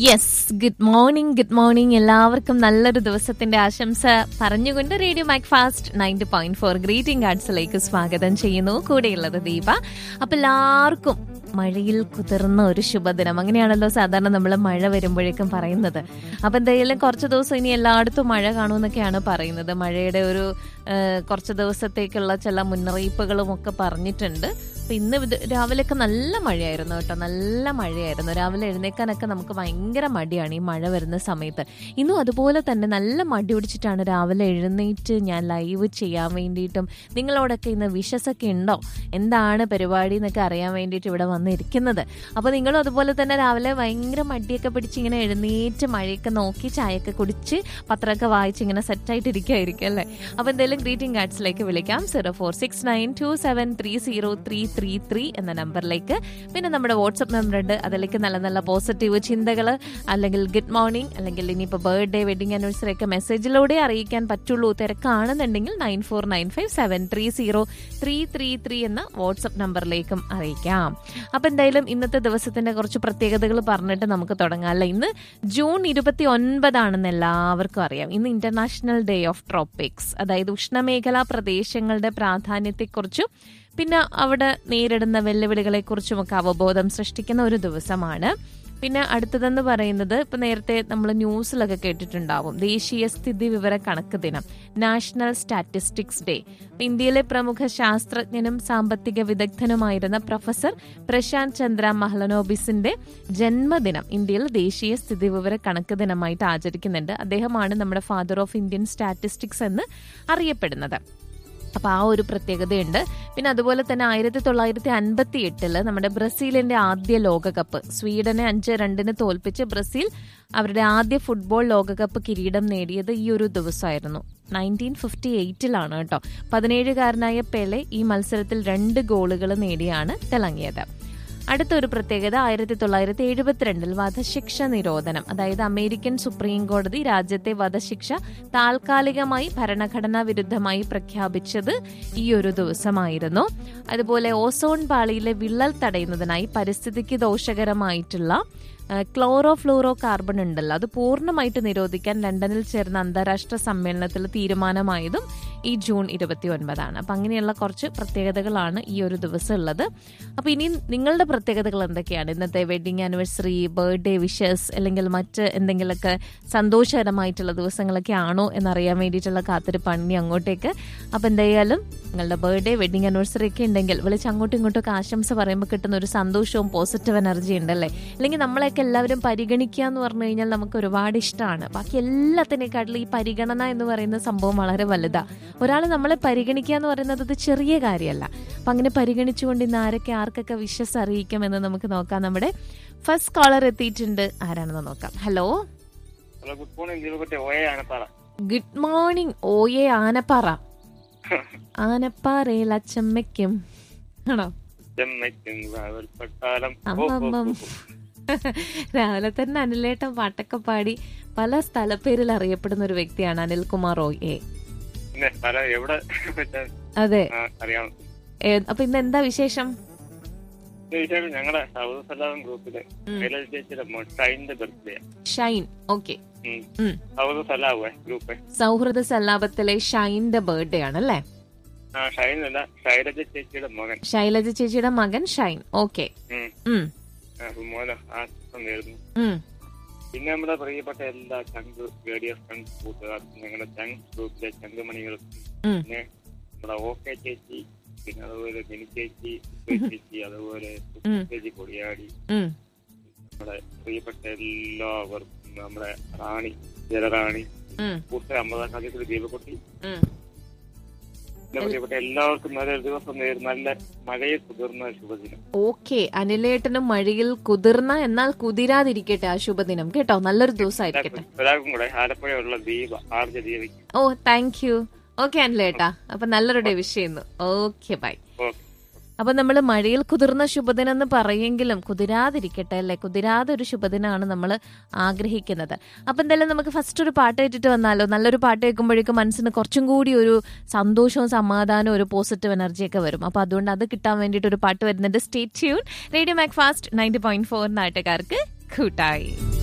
Yes good morning good morning എല്ലാവർക്കും നല്ലൊരു ദിവസത്തിന്റെ ആശംസ പറഞ്ഞുകൊണ്ട് radio Mac fast ninety point four greeting കാർഡ്സിലേക്ക് സ്വാഗതം ചെയ്യുന്നു കൂടെയുള്ളത് ദീപ അപ്പൊ എല്ലാവർക്കും മഴയിൽ കുതിർന്ന ഒരു ശുഭദിനം അങ്ങനെയാണല്ലോ സാധാരണ നമ്മൾ മഴ വരുമ്പോഴേക്കും പറയുന്നത് അപ്പൊ എന്തായാലും കുറച്ച് ദിവസം ഇനി എല്ലായിടത്തും മഴ കാണുമെന്നൊക്കെയാണ് പറയുന്നത് മഴയുടെ ഒരു ആ, കുറച്ച് ദിവസത്തേക്കുള്ള ചില മുന്നറിയിപ്പുകളും ഒക്കെ പറഞ്ഞിട്ടുണ്ട് അപ്പൊ ഇന്ന് ഇത് രാവിലെയൊക്കെ നല്ല മഴയായിരുന്നു കേട്ടോ നല്ല മഴയായിരുന്നു രാവിലെ എഴുന്നേക്കാനൊക്കെ നമുക്ക് ഭയങ്കര മടിയാണ് ഈ മഴ വരുന്ന സമയത്ത് ഇന്നും അതുപോലെ തന്നെ നല്ല മടി പിടിച്ചിട്ടാണ് രാവിലെ എഴുന്നേറ്റ് ഞാൻ ലൈവ് ചെയ്യാൻ വേണ്ടിയിട്ടും നിങ്ങളോടൊക്കെ ഇന്ന് വിഷസൊക്കെ ഉണ്ടോ എന്താണ് പരിപാടി എന്നൊക്കെ അറിയാൻ വേണ്ടിയിട്ട് ഇവിടെ വന്നിരിക്കുന്നത് അപ്പൊ നിങ്ങളും അതുപോലെ തന്നെ രാവിലെ ഭയങ്കര മടിയൊക്കെ പിടിച്ച് ഇങ്ങനെ എഴുന്നേറ്റ് മഴയൊക്കെ നോക്കി ചായയൊക്കെ കുടിച്ച് പത്രമൊക്കെ വായിച്ച് ഇങ്ങനെ സെറ്റായിട്ട് ഇരിക്കുമായിരിക്കും അല്ലേ അപ്പൊ എന്തായാലും ഗ്രീറ്റിംഗ് കാർഡ്സിലേക്ക് വിളിക്കാം zero four six nine two seven three zero three three three എന്ന നമ്പറിലേക്ക് പിന്നെ നമ്മുടെ വാട്സപ്പ് നമ്പർ ഉണ്ട് അതിലേക്ക് നല്ല നല്ല പോസിറ്റീവ് ചിന്തകൾ അല്ലെങ്കിൽ ഗുഡ് മോർണിംഗ് അല്ലെങ്കിൽ ഇനിയിപ്പോൾ ബർത്ത്ഡേ വെഡിങ് ആനിവേഴ്സറി ഒക്കെ മെസ്സേജിലൂടെ അറിയിക്കാൻ പറ്റുള്ളൂ തിരക്കാണെന്നുണ്ടെങ്കിൽ nine four nine five seven three zero three three three എന്ന വാട്സപ്പ് നമ്പറിലേക്കും അറിയിക്കാം അപ്പൊ എന്തായാലും ഇന്നത്തെ ദിവസത്തിന്റെ കുറച്ച് പ്രത്യേകതകൾ പറഞ്ഞിട്ട് നമുക്ക് തുടങ്ങാം അല്ലെ ഇന്ന് ജൂൺ ഇരുപത്തി ഒൻപതാണെന്ന് എല്ലാവർക്കും അറിയാം ഇന്ന് ഇന്റർനാഷണൽ ഡേ ഓഫ് ട്രോപ്പിക്സ് അതായത് ഉഷ്ണമേഖലാ പ്രദേശങ്ങളുടെ പ്രാധാന്യത്തെക്കുറിച്ചും പിന്നെ അവിടെ നേരിടുന്ന വെല്ലുവിളികളെക്കുറിച്ചുമൊക്കെ അവബോധം സൃഷ്ടിക്കുന്ന ഒരു ദിവസമാണ് പിന്നെ അടുത്തതെന്ന് പറയുന്നത് ഇപ്പൊ നേരത്തെ നമ്മൾ ന്യൂസിലൊക്കെ കേട്ടിട്ടുണ്ടാവും ദേശീയ സ്ഥിതി വിവര കണക്ക് ദിനം നാഷണൽ സ്റ്റാറ്റിസ്റ്റിക്സ് ഡേ ഇപ്പൊ ഇന്ത്യയിലെ പ്രമുഖ ശാസ്ത്രജ്ഞനും സാമ്പത്തിക വിദഗ്ധനുമായിരുന്ന പ്രൊഫസർ പ്രശാന്ത് ചന്ദ്ര മഹ്ലനോബിസിന്റെ ജന്മദിനം ഇന്ത്യയിൽ ദേശീയ സ്ഥിതി വിവര കണക്ക് ദിനമായിട്ട് ആചരിക്കുന്നുണ്ട് അദ്ദേഹമാണ് നമ്മുടെ ഫാദർ ഓഫ് ഇന്ത്യൻ സ്റ്റാറ്റിസ്റ്റിക്സ് എന്ന് അറിയപ്പെടുന്നത് അപ്പൊ ആ ഒരു പ്രത്യേകതയുണ്ട് പിന്നെ അതുപോലെ തന്നെ ആയിരത്തി തൊള്ളായിരത്തി അൻപത്തി എട്ടില് നമ്മുടെ ബ്രസീലിന്റെ ആദ്യ ലോകകപ്പ് സ്വീഡനെ അഞ്ച് രണ്ടിന് തോൽപ്പിച്ച് ബ്രസീൽ അവരുടെ ആദ്യ ഫുട്ബോൾ ലോകകപ്പ് കിരീടം നേടിയത് ഈ ഒരു ദിവസമായിരുന്നു നയൻറ്റീൻ ഫിഫ്റ്റി എയ്റ്റിലാണ് കേട്ടോ പതിനേഴുകാരനായ പെലെ ഈ മത്സരത്തിൽ രണ്ട് ഗോളുകൾ നേടിയാണ് തിളങ്ങിയത് അടുത്തൊരു പ്രത്യേകത ആയിരത്തി തൊള്ളായിരത്തി എഴുപത്തിരണ്ടിൽ വധശിക്ഷ നിരോധനം അതായത് അമേരിക്കൻ സുപ്രീം കോടതി രാജ്യത്തെ വധശിക്ഷ താൽക്കാലികമായി ഭരണഘടനാ വിരുദ്ധമായി പ്രഖ്യാപിച്ചത് ഈ ഒരു ദിവസമായിരുന്നു അതുപോലെ ഓസോൺ പാളിയിലെ വിള്ളൽ തടയുന്നതിനായി പരിസ്ഥിതിക്ക് ദോഷകരമായിട്ടുള്ള ക്ലോറോ ഫ്ലൂറോ കാർബൺ ഉണ്ടല്ലോ അത് പൂർണ്ണമായിട്ട് നിരോധിക്കാൻ ലണ്ടനിൽ ചേർന്ന അന്താരാഷ്ട്ര സമ്മേളനത്തിൽ തീരുമാനമായതും ഈ ജൂൺ ഇരുപത്തി ഒൻപതാണ് അപ്പൊ അങ്ങനെയുള്ള കുറച്ച് പ്രത്യേകതകളാണ് ഈ ഒരു ദിവസം ഉള്ളത് അപ്പൊ ഇനി നിങ്ങളുടെ പ്രത്യേകതകൾ എന്തൊക്കെയാണ് ഇന്നത്തെ വെഡിങ് ആനിവേഴ്സറി ബർത്ത്ഡേ വിഷസ് അല്ലെങ്കിൽ മറ്റ് എന്തെങ്കിലുമൊക്കെ സന്തോഷകരമായിട്ടുള്ള ദിവസങ്ങളൊക്കെ ആണോ എന്നറിയാൻ വേണ്ടിയിട്ടുള്ള കാത്തിരിപ്പാണ് ഇനി അങ്ങോട്ടേക്ക് അപ്പൊ എന്തായാലും നിങ്ങളുടെ ബർത്ത്ഡേ വെഡിങ് ആനിവേഴ്സറി ഒക്കെ ഉണ്ടെങ്കിൽ വിളിച്ച് അങ്ങോട്ടും ഇങ്ങോട്ടും ഒക്കെ ആശംസ പറയുമ്പോൾ കിട്ടുന്ന ഒരു സന്തോഷവും പോസിറ്റീവ് എനർജി ഉണ്ടല്ലേ അല്ലെങ്കിൽ നമ്മളെയൊക്കെ എല്ലാവരും പരിഗണിക്കുക എന്ന് പറഞ്ഞു കഴിഞ്ഞാൽ നമുക്ക് ഒരുപാട് ഇഷ്ടമാണ് ബാക്കി എല്ലാത്തിനേക്കാട്ടിലും ഈ പരിഗണന എന്ന് പറയുന്ന സംഭവം വളരെ വലുതാ ഒരാൾ നമ്മളെ പരിഗണിക്കുക എന്ന് പറയുന്നത് അത് ചെറിയ കാര്യമല്ല അപ്പൊ അങ്ങനെ പരിഗണിച്ചുകൊണ്ട് ഇന്ന് ആരൊക്കെ ആർക്കൊക്കെ വിശ്വസ് അറിയിക്കുമെന്ന് നമുക്ക് നോക്കാം നമ്മുടെ ഫസ്റ്റ് കോളർ എത്തിയിട്ടുണ്ട് ആരാണെന്ന് നോക്കാം ഹലോ ഹലോ ഗുഡ് മോർണിംഗ് ദീപകുട്ടി ഓയാണ് പറ ഗുഡ് മോർണിംഗ് ഓയെ ആനപ്പാറ ആനപ്പാറയിൽ അച്ചമ്മയ്ക്കും ആണോ ചെമ്മയ്ക്കും കാവൽപ്പട്ടാളം ഓ, ഓ, അമ്മമ്മം. ഓ, ഓ. രാവിലെ തന്നെ അനിലേട്ടൻ പാട്ടൊക്കെ പാടി പല സ്ഥലപ്പേരിൽ അറിയപ്പെടുന്ന ഒരു വ്യക്തിയാണ് അനിൽകുമാർ ഓയ് എ പിന്നെ പല എവിടെ വെച്ചാൽ അതെ ആ, അറിയാം ഏ, അപ്പൊ ഇന്ന് എന്താ വിശേഷം തീർച്ചയായും ഞങ്ങളുടെ സൗദ സലാം ഗ്രൂപ്പിലെ ഉം. മേലൽ ചേച്ചിയുടെ മൊട്ടൈന്റെ ബർത്ത്ഡേ ഷൈൻ ഓക്കെ ഉം. സൗദ സലാവേ ഗ്രൂപ്പ് സൗഹൃദ സല്ലാപത്തിലെ ഷൈന്റെ ബർത്ത്ഡേ ആണ് അല്ലേ ആ ഷൈൻ അല്ല ശൈലജ ചേച്ചിയുടെ മകൻ ശൈലജ ചേച്ചിയുടെ മകൻ ഷൈൻ ഓക്കെ ഉം. ഉം ആ, അപ്പൊ മോനെ ആശംസ നേരുന്നു ഉം പിന്നെ നമ്മുടെ പ്രിയപ്പെട്ട എല്ലാ ചങ്ക് റേഡിയോ ഫ്രണ്ട്സ് കൂട്ടുകാർക്കും ഞങ്ങളുടെ ചങ്ക് ഗ്രൂപ്പിലെ ചങ്കുമണികൾക്കും ഉം. പിന്നെ നമ്മുടെ ഓക്കെ ചേച്ചി പിന്നെ അതുപോലെ മിനി ചേച്ചി ഉപ്പ ചേച്ചി അതുപോലെ സുഷി ഉം. ചേച്ചി കൊടിയാടി ഉം നമ്മുടെ പ്രിയപ്പെട്ട എല്ലാവർക്കും നമ്മുടെ റാണി ജലറാണി ഉം കൂട്ട അമ്മദ കാലിക്കുടി ദീപക്കുട്ടി ഉം പിന്നെ പ്രിയപ്പെട്ട എല്ലാവർക്കും നല്ലൊരു ദിവസം നേരും നല്ല മഴയെ കുതിർന്ന ശുഭദിനം ഓക്കെ അനിലേട്ടനും മഴയിൽ കുതിർന്ന എന്നാൽ കുതിരാതിരിക്കട്ടെ ആ ശുഭദിനം കേട്ടോ നല്ലൊരു ദിവസമായിരിക്കട്ടെ ഒരാൾക്കും കൂടെ ആലപ്പുഴയുള്ള ദീപ ആർജ ദീപയ്ക്ക് ഓ താങ്ക് യു ഓക്കെ അനിലേട്ടാ അപ്പൊ നല്ലൊരു ഡേ വിഷ് ചെയ്യുന്നു ഓക്കെ ബൈ ഓക്കെ അപ്പൊ നമ്മൾ മഴയിൽ കുതിർന്ന ശുഭദിനം എന്ന് പറയെങ്കിലും കുതിരാതിരിക്കട്ടെ അല്ലെ കുതിരാതെ ഒരു ശുഭദിനമാണ് നമ്മൾ ആഗ്രഹിക്കുന്നത് അപ്പൊ എന്തായാലും നമുക്ക് ഫസ്റ്റ് ഒരു പാട്ട് കേട്ടിട്ട് വന്നാലോ നല്ലൊരു പാട്ട് കേൾക്കുമ്പോഴേക്കും മനസ്സിന് കുറച്ചും കൂടി ഒരു സന്തോഷവും സമാധാനവും ഒരു പോസിറ്റീവ് എനർജിയൊക്കെ വരും അപ്പൊ അതുകൊണ്ട് അത് കിട്ടാൻ വേണ്ടിയിട്ട് ഒരു പാട്ട് വരുന്നുണ്ട് state tune radio Mac fast ninety point four നാട്ടുകാർക്ക് കൂട്ടായി